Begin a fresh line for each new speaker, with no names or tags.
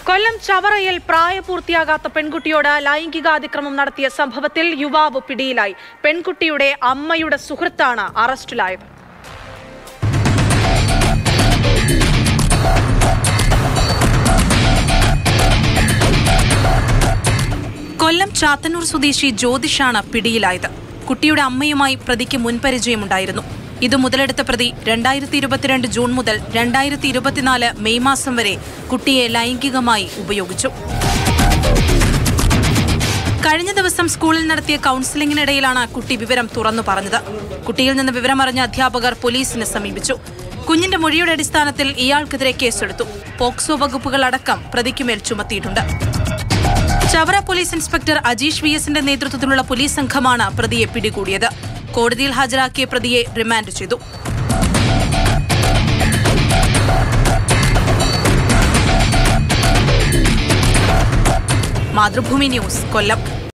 കൊല്ലം ചവറയിൽ പ്രായപൂർത്തിയാകാത്ത പെൺകുട്ടിയോട് ലൈംഗികാതിക്രമം നടത്തിയ സംഭവത്തിൽ യുവാവ് പിടിയിലായി പെൺകുട്ടിയുടെ അമ്മയുടെ സുഹൃത്താണ് അറസ്റ്റിലായത് കൊല്ലം ചാത്തന്നൂർ സ്വദേശി ജ്യോതിഷാണ് പിടിയിലായത് കുട്ടിയുടെ അമ്മയുമായി പ്രതിക്ക് മുൻപരിചയമുണ്ടായിരുന്നു ഇത് മുതലെടുത്ത പ്രതി രണ്ടായിരത്തി ഇരുപത്തിരണ്ട് ജൂൺ മുതൽ രണ്ടായിരത്തി ഇരുപത്തിനാല് മെയ് മാസം വരെ കുട്ടിയെ ലൈംഗികമായി ഉപയോഗിച്ചു കഴിഞ്ഞ ദിവസം സ്കൂളിൽ നടത്തിയ കൌൺസിലിംഗിനിടയിലാണ് കുട്ടി വിവരം തുറന്നു പറഞ്ഞത് കുട്ടിയിൽ നിന്ന് വിവരമറിഞ്ഞ അധ്യാപകർ പോലീസിനെ സമീപിച്ചു കുഞ്ഞിന്റെ മൊഴിയുടെ അടിസ്ഥാനത്തിൽ ഇയാൾക്കെതിരെ കേസെടുത്തു പോക്സോ വകുപ്പുകൾ അടക്കം പ്രതിക്കുമേൽ ചുമത്തിയിട്ടുണ്ട് Chavara police inspector Ajeesh V എസിന്റെ നേതൃത്വത്തിലുള്ള പോലീസ് സംഘമാണ് പ്രതിയെ പിടികൂടിയത് കോടതിയിൽ ഹാജരാക്കിയ പ്രതിയെ റിമാൻഡ് ചെയ്തു മാതൃഭൂമി ന്യൂസ് കൊല്ലം